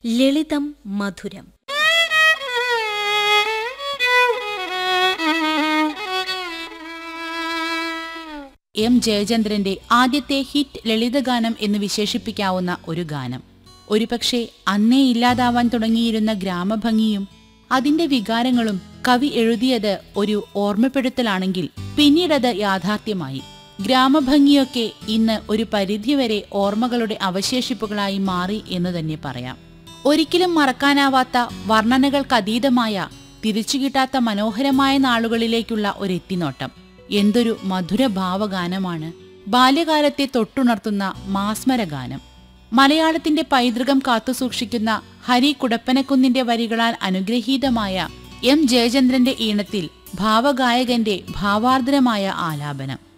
ലളിതം മധുരം എം ജയചന്ദ്രന്റെ ആദ്യത്തെ ഹിറ്റ് ലളിതഗാനം എന്ന് വിശേഷിപ്പിക്കാവുന്ന ഒരു ഗാനം ഒരുപക്ഷെ അന്നേ ഇല്ലാതാവാൻ തുടങ്ങിയിരുന്ന ഗ്രാമഭംഗിയും അതിന്റെ വികാരങ്ങളും കവി എഴുതിയത് ഒരു ഓർമ്മപ്പെടുത്തലാണെങ്കിൽ പിന്നീടത് യാഥാർത്ഥ്യമായി ഗ്രാമഭംഗിയൊക്കെ ഇന്ന് ഒരു പരിധിവരെ ഓർമ്മകളുടെ അവശേഷിപ്പുകളായി മാറി എന്ന് തന്നെ പറയാം ഒരിക്കലും മറക്കാനാവാത്ത വർണ്ണനകൾക്കതീതമായ തിരിച്ചുകിട്ടാത്ത മനോഹരമായ നാളുകളിലേക്കുള്ള ഒരു എത്തിനോട്ടം എന്തൊരു മധുര ഭാവഗാനമാണ് ബാല്യകാലത്തെ തൊട്ടുണർത്തുന്ന മാസ്മരഗാനം മലയാളത്തിന്റെ പൈതൃകം കാത്തുസൂക്ഷിക്കുന്ന ഹരി കുടപ്പനക്കുന്നിന്റെ വരികളാൽ അനുഗ്രഹീതമായ എം ജയചന്ദ്രന്റെ ഈണത്തിൽ ഭാവഗായകന്റെ ഭാവാർദ്രമായ ആലാപനം